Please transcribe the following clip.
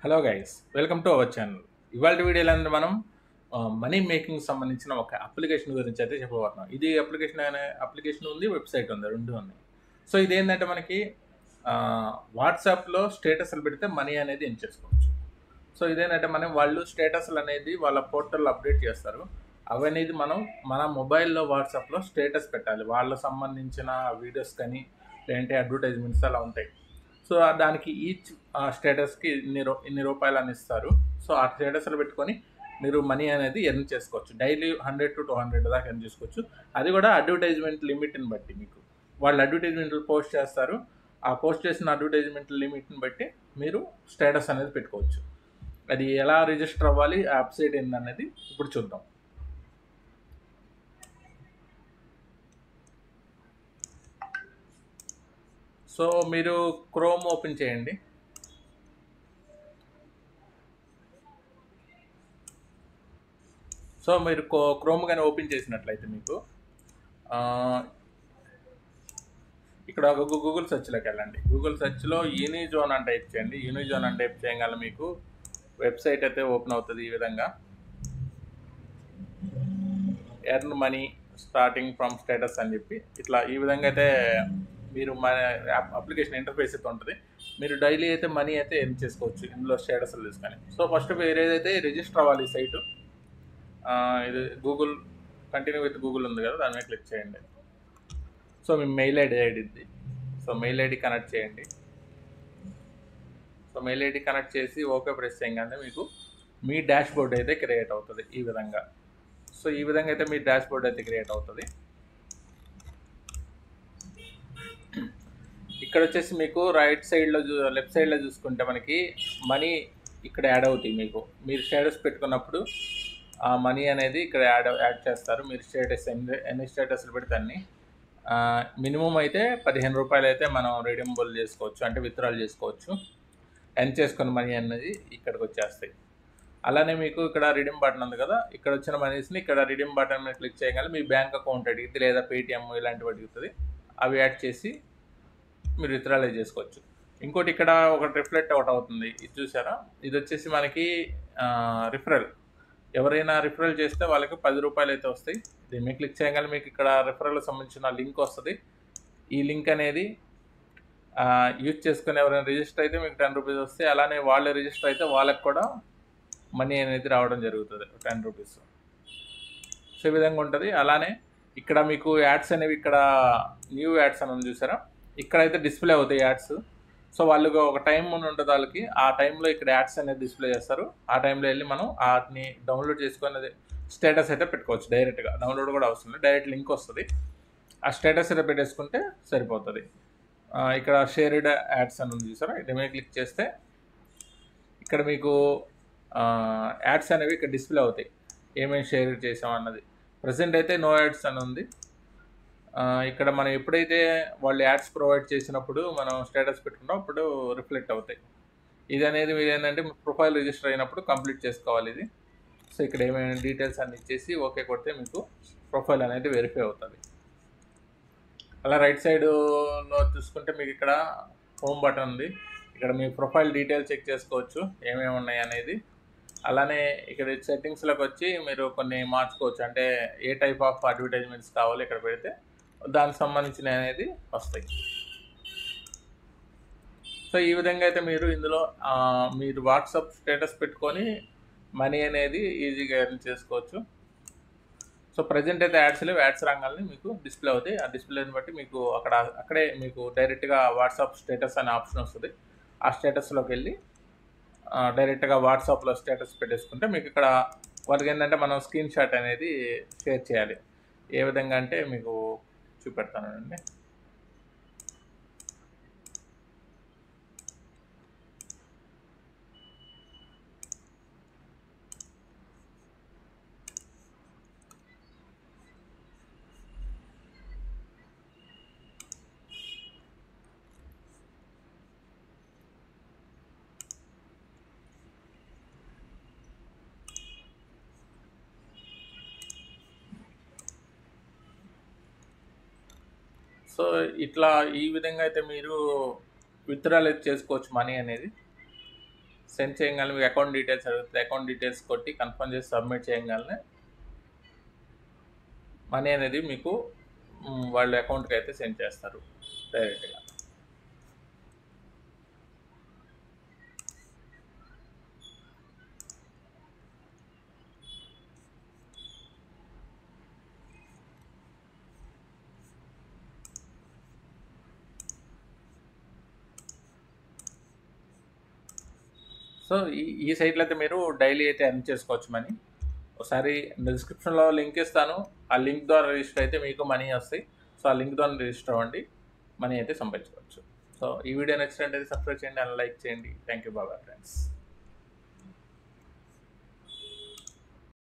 hello guys welcome to our channel ఇవాళ వీడియోలో అనేది మనం మనీ మేకింగ్ సంబంధించిన ఒక అప్లికేషన్ గురించి అయితే చెప్పబోతున్నాం ఇది అప్లికేషన్ అనే అప్లికేషన్ ఉంది వెబ్సైట్ ఉంది రెండు ఉన్నాయి సో ఇదేంటంటే మనకి వాట్సాప్లో స్టేటస్లు పెడితే మనీ అనేది ఏం చేసుకోవచ్చు సో ఇదేంటంటే మనం వాళ్ళు స్టేటస్లు అనేది వాళ్ళ పోర్టల్లో అప్డేట్ చేస్తారు అవనేది మనం మన మొబైల్లో వాట్సాప్లో స్టేటస్ పెట్టాలి వాళ్ళకు సంబంధించిన వీడియోస్ కానీ లేదంటే అడ్వర్టైజ్మెంట్స్ అలా ఉంటాయి సో ఆ దానికి ఈచ్ స్టేటస్కి ఇన్ని రూ ఇన్ని రూపాయలు అని ఇస్తారు సో ఆ స్టేటస్లో పెట్టుకొని మీరు మనీ అనేది ఎర్న్ చేసుకోవచ్చు daily hundred to two hundred దాకా ఎర్న్ చేసుకోవచ్చు అది కూడా అడ్వర్టైజ్మెంట్ లిమిట్ని బట్టి మీకు వాళ్ళు అడ్వర్టైజ్మెంట్లు పోస్ట్ చేస్తారు ఆ పోస్ట్ చేసిన అడ్వర్టైజ్మెంట్ లిమిట్ని బట్టి మీరు స్టేటస్ అనేది పెట్టుకోవచ్చు అది ఎలా రిజిస్టర్ అవ్వాలి ఆ వెబ్సైట్ ఏందనేది ఇప్పుడు చూద్దాం సో మీరు క్రోమ్ ఓపెన్ చేయండి సో మీరు క్రోమ్ కానీ ఓపెన్ చేసినట్లయితే మీకు ఆ, ఇక్కడ ఒక గూగుల్ సెర్చ్లోకి వెళ్ళండి గూగుల్ సెర్చ్లో యూనిజోన్ అని టైప్ చేయండి యూనిజోన్ అని టైప్ చేయగల మీకు వెబ్సైట్ అయితే ఓపెన్ అవుతుంది ఈ విధంగా earn money starting from status అని చెప్పి ఇట్లా ఈ విధంగా అయితే మీరు మన అప్లికేషన్ ఇంటర్ఫేస్ అయితే ఉంటుంది మీరు డైలీ అయితే మనీ అయితే ఎర్న్ చేసుకోవచ్చు ఇందులో స్టేటస్లు తీసుకొని సో ఫస్ట్ మీరు ఏదైతే రిజిస్టర్ అవ్వాలి ఈ సైటు ఇది గూగుల్ కంటిన్యూ విత్ గూగుల్ ఉంది కదా దాని మీద క్లిక్ చేయండి సో మీ మెయిల్ ఐడి ఐడిది సో మెయిల్ ఐడి కనెక్ట్ చేయండి సో మెయిల్ ఐడి కనెక్ట్ చేసి ఓకే ప్రెస్ చేయగానే మీకు మీ డాష్ బోర్డ్ అయితే క్రియేట్ అవుతుంది ఈ విధంగా సో ఈ విధంగా అయితే మీ డాష్ బోర్డ్ అయితే క్రియేట్ అవుతుంది ఇక్కడ వచ్చేసి మీకు రైట్ సైడ్లో చూ లెఫ్ట్ సైడ్లో చూసుకుంటే మనకి మనీ ఇక్కడ యాడ్ అవుతాయి మీకు మీరు స్టేటస్ పెట్టుకున్నప్పుడు ఆ మనీ అనేది ఇక్కడ యాడ్ యాడ్ చేస్తారు మీరు స్టేటస్ ఎన్ని ఎన్ని స్టేటస్లు పెడితే అన్ని మినిమం అయితే పదిహేను రూపాయలు అయితే మనం రిడీమబుల్ చేసుకోవచ్చు అంటే విత్డ్రాల్ చేసుకోవచ్చు ఎన్ చేసుకున్న మనీ అనేది ఇక్కడికి వచ్చేస్తాయి అలానే మీకు ఇక్కడ రిడీమ్ బటన్ ఉంది కదా ఇక్కడ వచ్చిన మనీస్ని ఇక్కడ రిడీమ్ బటన్ మీద క్లిక్ చేయగల మీ బ్యాంక్ అకౌంట్ అడిగితే లేదా పేటిఎం ఇలాంటివి అడుగుతుంది అవి యాడ్ చేసి మీరు విత్డ్రాల్ చేసుకోవచ్చు ఇంకోటి ఇక్కడ ఒకటి రిఫ్లెక్ట్ ఒకటి అవుతుంది ఇది చూసారా ఇది వచ్చేసి మనకి రిఫరల్ ఎవరైనా రిఫరల్ చేస్తే వాళ్ళకి పది రూపాయలు అయితే వస్తాయి దీన్ని మీద క్లిక్ చేయగల మీకు ఇక్కడ రిఫరల్ సంబంధించిన లింక్ వస్తుంది ఈ లింక్ అనేది యూజ్ చేసుకుని ఎవరైనా రిజిస్టర్ అయితే మీకు టెన్ రూపీస్ వస్తాయి అలానే వాళ్ళు రిజిస్టర్ అయితే వాళ్ళకి కూడా మనీ అనేది రావడం జరుగుతుంది టెన్ రూపీస్ సో ఈ విధంగా ఉంటుంది అలానే ఇక్కడ మీకు యాడ్స్ అనేవి ఇక్కడ న్యూ యాడ్స్ అని ఉంది చూసారా ఇక్కడైతే డిస్ప్లే అవుతాయి యాడ్స్ సో వాళ్ళు ఒక టైం ఉంటుంది వాళ్ళకి ఆ టైంలో ఇక్కడ యాడ్స్ అనేది డిస్ప్లే చేస్తారు ఆ టైంలో వెళ్ళి మనం వాటిని డౌన్లోడ్ చేసుకొని స్టేటస్ అయితే పెట్టుకోవచ్చు డైరెక్ట్గా డౌన్లోడ్ కూడా అవసరం లేదు డైరెక్ట్ లింక్ వస్తుంది ఆ స్టేటస్ అయితే పెట్టేసుకుంటే సరిపోతుంది ఇక్కడ షేర్డ్ యాడ్స్ అని ఉంది చూసారా ఇది మీద క్లిక్ చేస్తే ఇక్కడ మీకు యాడ్స్ అనేవి ఇక్కడ డిస్ప్లే అవుతాయి ఏమేమి షేర్ చేసాం అన్నది ప్రజెంట్ అయితే నో యాడ్స్ అని ఉంది ఇక్కడ మనం ఎప్పుడైతే వాళ్ళు యాడ్స్ ప్రొవైడ్ చేసినప్పుడు మనం స్టేటస్ పెట్టుకుంటాం అప్పుడు రిఫ్లెక్ట్ అవుతాయి ఇది అనేది మీరు ఏంటంటే ప్రొఫైల్ రిజిస్టర్ అయినప్పుడు కంప్లీట్ చేసుకోవాలి ఇది సో ఇక్కడ ఏమైనా డీటెయిల్స్ అన్ని ఇచ్చేసి ఓకే కొడితే మీకు ప్రొఫైల్ అనేది వెరిఫై అవుతుంది అలా రైట్ సైడ్లో చూసుకుంటే మీకు ఇక్కడ హోమ్ బటన్ ఉంది ఇక్కడ మీ ప్రొఫైల్ డీటెయిల్స్ చెక్ చేసుకోవచ్చు ఏమేమి ఉన్నాయి అనేది అలానే ఇక్కడ సెట్టింగ్స్లోకి వచ్చి మీరు కొన్ని మార్చుకోవచ్చు అంటే ఏ టైప్ ఆఫ్ అడ్వర్టైజ్మెంట్స్ కావాలో ఇక్కడ పెడితే దానికి సంబంధించిన అనేది వస్తాయి సో ఈ విధంగా అయితే మీరు ఇందులో మీరు వాట్సాప్ స్టేటస్ పెట్టుకొని మనీ అనేది ఈజీగా ఎర్న్ చేసుకోవచ్చు సో ప్రజెంట్ అయితే యాడ్స్ లేవు యాడ్స్ రంగాల్ని మీకు డిస్ప్లే అవుతాయి ఆ డిస్ప్లేని బట్టి మీకు అక్కడ అక్కడే మీకు డైరెక్ట్గా వాట్సాప్ స్టేటస్ అనే ఆప్షన్ వస్తుంది ఆ స్టేటస్లోకి వెళ్ళి డైరెక్ట్గా వాట్సాప్లో స్టేటస్ పెట్టేసుకుంటే మీకు ఇక్కడ వాళ్ళకి ఏంటంటే మనం స్క్రీన్ షాట్ అనేది షేర్ చేయాలి ఏ విధంగా అంటే మీకు చూపెడతానండి సో ఇట్లా ఈ విధంగా అయితే మీరు విత్డ్రాల్ అయితే చేసుకోవచ్చు మనీ అనేది సెండ్ చేయగానే మీకు అకౌంట్ డీటెయిల్స్ అడుగుతుంది అకౌంట్ డీటెయిల్స్ కొట్టి కన్ఫర్మ్ చేసి సబ్మిట్ చేయగానే మనీ అనేది మీకు మ్, వాళ్ళ అకౌంట్కి అయితే సెండ్ చేస్తారు డైరెక్ట్గా సో ఈ ఈ సైట్లో అయితే మీరు డైలీ అయితే ఎర్న్ చేసుకోవచ్చు మనీ ఒకసారి డిస్క్రిప్షన్లో లింక్ ఇస్తాను ఆ లింక్ ద్వారా రిజిస్టర్ అయితే మీకు మనీ వస్తాయి సో ఆ లింక్ ద్వారా రిజిస్టర్ అవ్వండి మనీ అయితే సంపాదించుకోవచ్చు సో ఈ వీడియో నచ్చినట్టయితే సబ్స్క్రైబ్ చేయండి అండ్ లైక్ చేయండి థ్యాంక్ యూ బాబా ఫ్రెండ్స్